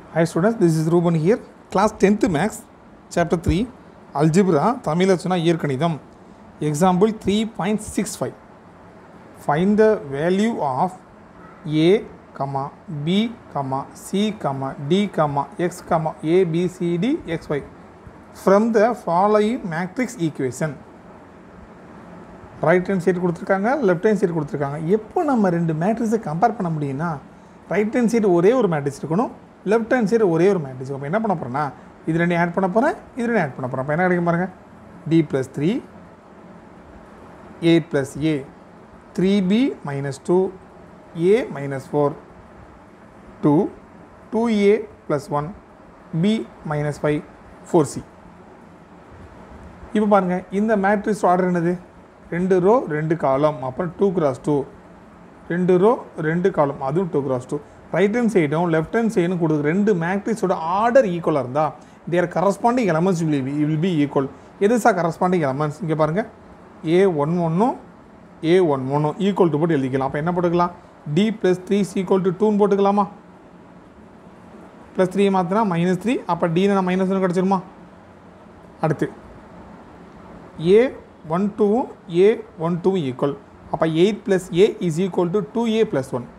Hi students, this is Ruben here. Class 10th Max, Chapter 3, Algebra, தமிழ சொன்னா இயற்கணிதம் example three point six five find the value of A comma B comma C comma D comma X comma A B C D X Y from the following matrix equation right hand side கொடுத்துருக்காங்க left hand side கொடுத்துருக்காங்க எப்போ நம்ம ரெண்டு மேட்ரிக்ஸை compare பண்ண முடியும்னா right hand side ஒரே ஒரு மேட்ரிக்ஸ் இருக்கணும் லெஃப்ட் ஹேண்ட் சைடு ஒரே ஒரு மேட்ரிக்ஸ் அப்போ என்ன பண்ண போகிறேன்னா இது ரெண்டு ஆட் பண்ண போகிறேன் இது ரெண்டு ஆட் பண்ண போகிறேன் அப்போ என்ன கிடைக்கும் பாருங்கள் D plus three A plus A three B minus two A minus four two two A plus one B minus five four C இப்போ பாருங்கள் இந்த மேட்ரிக்ஸ் ஆர்டர் என்னது ரெண்டு ரோ ரெண்டு காலம் அப்புறம் டூ கிராஸ் டூ ரெண்டு ரோ ரெண்டு column அதுவும் two cross two right hand சைடும் லெஃப்ட் ஹேண்ட் சைடும் கொடுக்குற ரெண்டு மேட்ரிக்ஸோட ஆர்டர் ஈக்குவலாக இருந்தால் their corresponding elements will be will be equal எது சார் கரஸ்பாண்டிங் எலமெண்ட்ஸ் இங்கே பாருங்கள் ஏ ஒன் ஒன்னும் ஏ ஒன் ஒன்னும் ஈக்குவல் டு போட்டு எழுதிக்கலாம் அப்போ என்ன போட்டுக்கலாம் D plus three equal to டூன்னு போட்டுக்கலாமா ப்ளஸ் த்ரீ மாற்றினா மைனஸ் த்ரீ அப்போ டீனா நான் மைனஸ் ஒன்று கிடச்சிருமா அடுத்து ஏ ஒன் டூவும் ஏ ஒன் டூவும் ஈக்குவல் அப்போ eight plus A is equal to two A plus one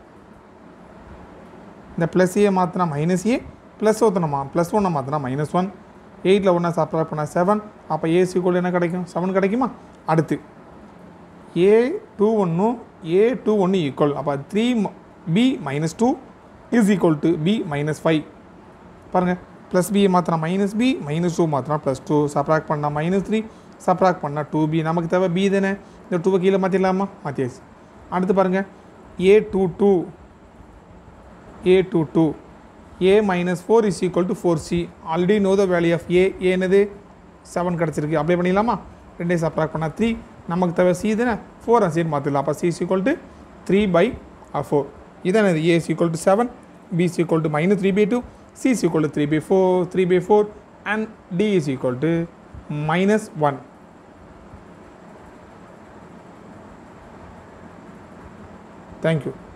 இந்த ப்ளஸ் ஏ மாற்றினா மைனஸ் ஏ ப்ளஸ் ஊற்றணுமா ப்ளஸ் ஒன்னை மாற்றினா மைனஸ் ஒன் எயிட்டில் ஒன்றா சப்ராக்ட் பண்ணால் செவன் அப்போ ஏ ஈக்குவல் என்ன கிடைக்கும் செவன் கிடைக்குமா அடுத்து ஏ டூ ஒன்றும் ஏ டூ ஒன்று ஈக்குவல் அப்போ three B minus two is equal to B minus five பாருங்கள் ப்ளஸ் பி மாற்றினா மைனஸ் பி மைனஸ் டூ மாற்றினா ப்ளஸ் டூ சப்ராக்ட் பண்ணால் மைனஸ் த்ரீ சப்ராக்ட் பண்ணால் டூ பி நமக்கு தேவை பி தானே இந்த டூவை கீழே மாற்றிடலாமா மாற்றியாச்சு அடுத்து பாருங்கள் A two two A two two A minus four is equal to four C already know the value of A A என்னது செவன் கிடச்சிருக்கு அப்ளை பண்ணிடலாமா ரெண்டே சப்ராக்ட் பண்ணால் த்ரீ நமக்கு தேவை சி தானே ஃபோர் சீட் மாற்றிடலாம் அப்போ C is equal to three by four இதான் இது A is equal to seven B is equal to minus three by two C is equal to three by four three by four and D is equal to minus one thank you